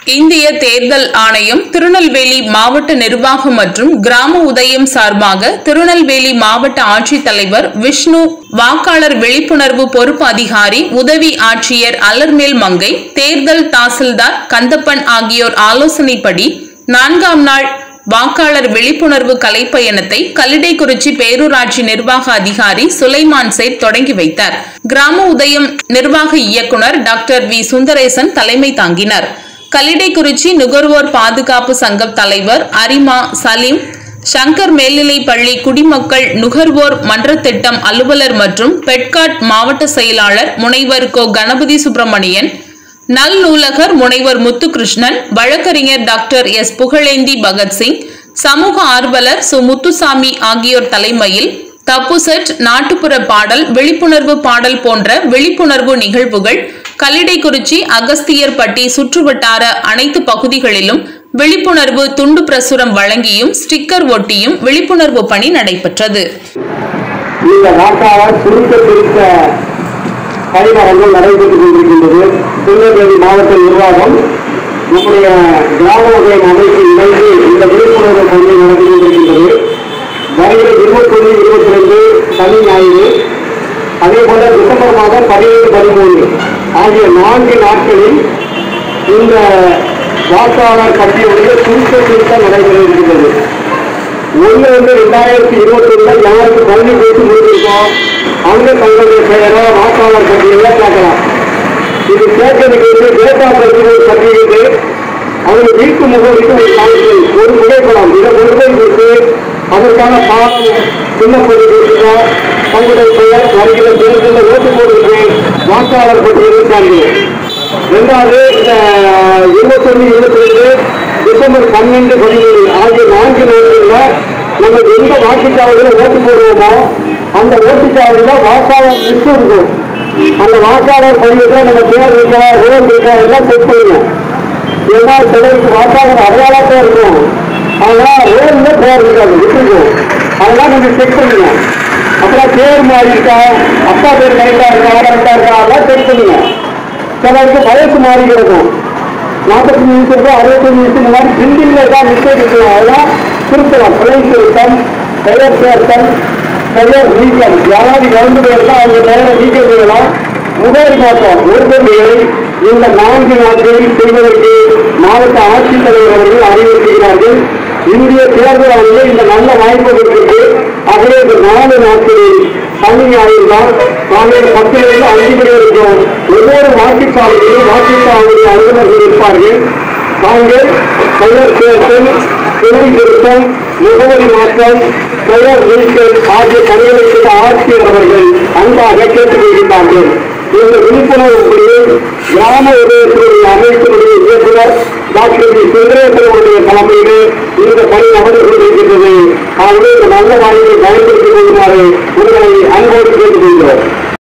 இந்திய தேர்தல் ஆணையம் திருநெல்வேலி மாவட்ட நிர்வாகம் மற்றும் கிராம உதயம் சார்பாக திருநெல்வேலி மாவட்ட ஆட்சித்தலைவர் விஷ்ணு வாக்காளர் விழிப்புணர்வு பொறுப்பு அதிகாரி உதவி ஆட்சியர் அலர்மேல் மங்கை தேர்தல் தாசில்தார் கந்தப்பன் ஆகியோர் ஆலோசனைப்படி நான்காம் நாள் வாக்காளர் விழிப்புணர்வு கலைப்பயணத்தை கல்லிடைக்குறிச்சி பேரூராட்சி நிர்வாக அதிகாரி சுலைமான் சேட் தொடங்கி வைத்தார் கிராம உதயம் நிர்வாக இயக்குனர் டாக்டர் வி சுந்தரேசன் தலைமை தாங்கினார் கல்லிடைக்குறிச்சி நுகர்வோர் பாதுகாப்பு சங்கம் தலைவர் அரிமா சலீம் சங்கர் மேல்நிலைப் பள்ளி குடிமக்கள் நுகர்வோர் மன்ற திட்டம் அலுவலர் மற்றும் பெட்காட் மாவட்ட செயலாளர் முனைவர் கோ கணபதி சுப்பிரமணியன் நல்நூலகர் முனைவர் முத்துகிருஷ்ணன் வழக்கறிஞர் டாக்டர் எஸ் புகழேந்தி பகத்சிங் சமூக ஆர்வலர் சு முத்துசாமி ஆகியோர் தலைமையில் தப்புசெட் நாட்டுப்புற பாடல் விழிப்புணர்வு பாடல் போன்ற விழிப்புணர்வு நிகழ்வுகள் கல்லிடைக்குறிச்சி அகஸ்தியர்பட்டி சுற்றுவட்டார அனைத்து பகுதிகளிலும் விழிப்புணர்வு துண்டு பிரசுரம் வழங்கியும் ஸ்டிக்கர் ஒட்டியும் விழிப்புணர்வு பணி நடைபெற்றது இந்த வாக்காளர் சுருக்க பிரித்த பணிமரங்கள் நடைபெற்றுக் கொண்டிருக்கின்றது திருநெல்வேலி மாவட்ட நிர்வாகம் நம்முடைய கிராம உதயம் அமைப்பு இணைந்து இந்த விழிப்புணர்வு பணி நடத்தி கொண்டிருக்கின்றது வருகிற இருபத்தொன்று இருபத்தி ரெண்டு சனி ஞாயிறு அதே போல டிசம்பர் மாதம் பதினேழு பதிமூணு ஆகிய நான்கு நாட்களில் இந்த வாக்காளர் பட்டியலுடைய சுருக்க திருத்தம் நடைபெற இருக்கின்றது ஒன்று வந்து ரெண்டாயிரத்தி இருபத்தி ஒண்ணுல யாருக்கு பள்ளி பேசி முடிஞ்சிருக்கோம் அவங்க தங்களுடைய பெயரோ வாக்காளர் பட்டியலோ கேட்கலாம் இது கேட்கறதுக்கு வந்து டேட்டா பட்டியல் பட்டியலுக்கு அவங்க வீட்டு முகவரிக்கு ஒரு காய்ச்சல் ஒரு புகைப்படம் இதை கொண்டு போய் கொடுத்து அதற்கான பாடம் விண்ணப்பத்தை கொடுத்துட்டா தங்களுடைய பெயர் வருகிற தேர்தலில் ஓட்டு போடுறது வாக்காளர் பட்டியலில் காண்கிறோம் ரெண்டாவது இந்த இருபத்தொன்னு இருபத்தி ரெண்டு டிசம்பர் பன்னெண்டு பதினேழு ஆகிய நான்கு நாட்களில் நம்ம எந்த வாக்குச்சாவடியில் ஓட்டு போடுவோமோ அந்த ஓட்டுச்சாவடியில் வாக்காளர் லிஸ்ட் இருக்கும் அந்த வாக்காளர் பதிவில் நம்ம பேர் இருக்கா ரோல் இருக்கா எல்லாம் செக் பண்ணுவோம் ஏன்னா சிலருக்கு வாக்காளர் அடையாளத்தே இருக்கும் அதெல்லாம் ரோல்ல பேர் இருக்காது விட்டுருக்கும் அதெல்லாம் நீங்க செக் பண்ணுங்க அப்புறம் பேர் மாறி இருக்கா அப்பா பேர் கரெக்டா இருக்கா கரெக்டா இருக்கா அதெல்லாம் செக் பண்ணுங்க சிலருக்கு வயசு மாறி கிடக்கும் நாற்பத்தஞ்சு நிமிஷத்துக்கு அறுபத்தஞ்சு நிமிஷம் இந்த மாதிரி பில்டிங்ல ஏதாவது மிஸ்டேக் இருக்கலாம் அதெல்லாம் திருத்தலாம் பிழை திருத்தம் பெயர் சேர்த்தம் பெயர் நீக்கம் யாராவது இறந்து போயிருந்தா அவங்க பெயரை நீக்கம் செய்யலாம் முகவரி மாற்றம் ஒரு பொருளை இந்த நான்கு நாட்களில் செய்வதற்கு மாவட்ட ஆட்சித்தலைவர் அவர்கள் அறிவுறுத்துகிறார்கள் இந்திய தேர்தல் ஆணையம் இந்த நல்ல வாய்ப்பு கொடுத்திருக்கு ஆகவே இந்த நாலு நாட்களில் சனி ஞாயிறு தான் காலையில் பத்திலிருந்து அஞ்சு மணி வரைக்கும் ஒவ்வொரு வாக்குச்சாவடியிலும் வாக்குச்சாவடி அலுவலர்கள் இருப்பார்கள் தாங்கள் பெயர் சேர்த்தல் துணை திருத்தம் முகவரி மாற்றம் பெயர் நீக்கல் ஆகிய பணிகளை செய்த ஆட்சியர் அவர்கள் அன்பாக கேட்டுக்கொள்கிறார்கள் இந்த விழிப்புணர்வு பணியில் கிராம உதயத்தினுடைய அமைப்பினுடைய இயக்குனர் டாக்டர் வி சுந்தரேசனுடைய தலைமையிலே இந்த பணி நடந்து கொண்டிருக்கின்றது ஆகவே இந்த நல்ல வாய்ப்பை பயன்படுத்திக் கொள்ளுமாறு உங்களை அன்போடு கேட்டுக்கொள்கிறோம்